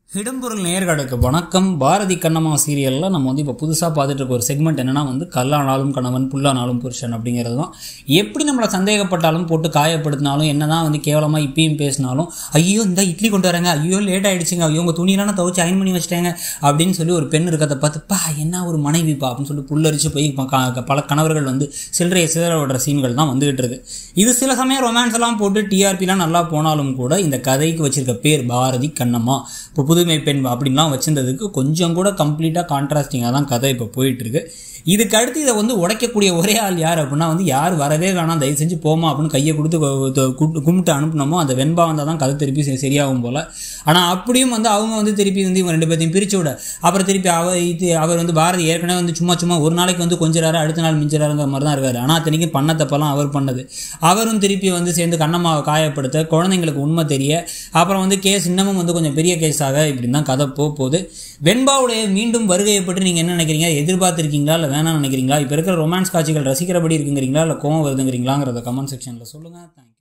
இடம்பொருள் நேர்களுக்கு வணக்கம் பாரதி கண்ணம்மா சீரியலில் நம்ம வந்து இப்போ புதுசாக பார்த்துட்டு இருக்க ஒரு செக்மெண்ட் என்னன்னா வந்து கல்லானாலும் கணவன் புல்லானாலும் புருஷன் அப்படிங்கிறது தான் எப்படி நம்மளை சந்தேகப்பட்டாலும் போட்டு காயப்படுத்தினாலும் என்னதான் வந்து கேவலமாக இப்பயும் பேசினாலும் ஐயோ இந்த இட்லி கொண்டு வரேங்க ஐயோ லேட் ஆயிடுச்சுங்க ஐயோ உங்கள் துணியெல்லாம் நான் துவச்சி அயன் பண்ணி வச்சிட்டேங்க அப்படின்னு சொல்லி ஒரு பெண் இருக்கிறத பார்த்து பா என்ன ஒரு மனைவிப்பா அப்படின்னு சொல்லி புல்லரிச்சு போய் ப- க- பல கணவர்கள் வந்து சில்லறையை சிதற விடுற சீன்கள் தான் வந்துகிட்டு இருக்கு இது சில சமயம் ரொமான்ஸ் எல்லாம் போட்டு டிஆர்பிலாம் நல்லா போனாலும் கூட இந்த கதைக்கு வச்சிருக்க பேர் பாரதி கண்ணம்மா இப்போ புதுமை பெண் அப்படின்லாம் வச்சிருந்ததுக்கு கொஞ்சம் கூட கம்ப்ளீட்டாக கான்ட்ராஸ்டிங்காக தான் கதை இப்போ போயிட்டு இருக்கு இதுக்கு அடுத்து இதை வந்து உடைக்கக்கூடிய ஒரே ஆள் யார் அப்படின்னா வந்து யார் வரவே வேணாம் தயவு செஞ்சு போமா அப்படின்னு கையை கொடுத்து கு- கு- கு- கும்பிட்டு அனுப்புனோமோ அந்த வெண்பா வந்தால் தான் கதை திருப்பி சரி- சரியாகும் போல் ஆனால் அப்படியும் வந்து அவங்க வந்து திருப்பி வந்து இவங்க ரெண்டு பேர்த்தையும் பிரிச்சு விட அப்புறம் திருப்பி அவர் இது அவர் வந்து பாரதி ஏற்கனவே வந்து சும்மா சும்மா ஒரு நாளைக்கு வந்து கொஞ்சிறாரு அடுத்த நாள் மிஞ்சிறாருங்கிற மாதிரி தான் இருக்காரு ஆனால் அத்தனைக்கும் பண்ண தப்பெல்லாம் அவர் பண்ணது அவரும் திருப்பி வந்து சேர்ந்து கண்ணம்மாவை காயப்படுத்த குழந்தைங்களுக்கு உண்மை தெரிய அப்புறம் வந்து கேஸ் இன்னமும் வந்து கொஞ்சம் பெரிய கேஸாக இப்படின்னு தான் கதை போக போகுது வெண்பாவுடைய மீண்டும் வருகையை பற்றி நீங்கள் என்ன நினைக்கிறீங்க எதிர்பார்த்துருக்கீங்களா இல்லை வேணாம்னு நினைக்கிறீங்களா இப்போ இருக்கிற ரொமான்ஸ் காட்சிகள் ரசிக்கிறபடி இருக்குங்கிறீங்களா இல்லை கோவம் வருதுங்கிறீங்களாங்கிறத கமெண்ட் செக்ஷனில் சொல்லுங்கள் தேங்க்யூ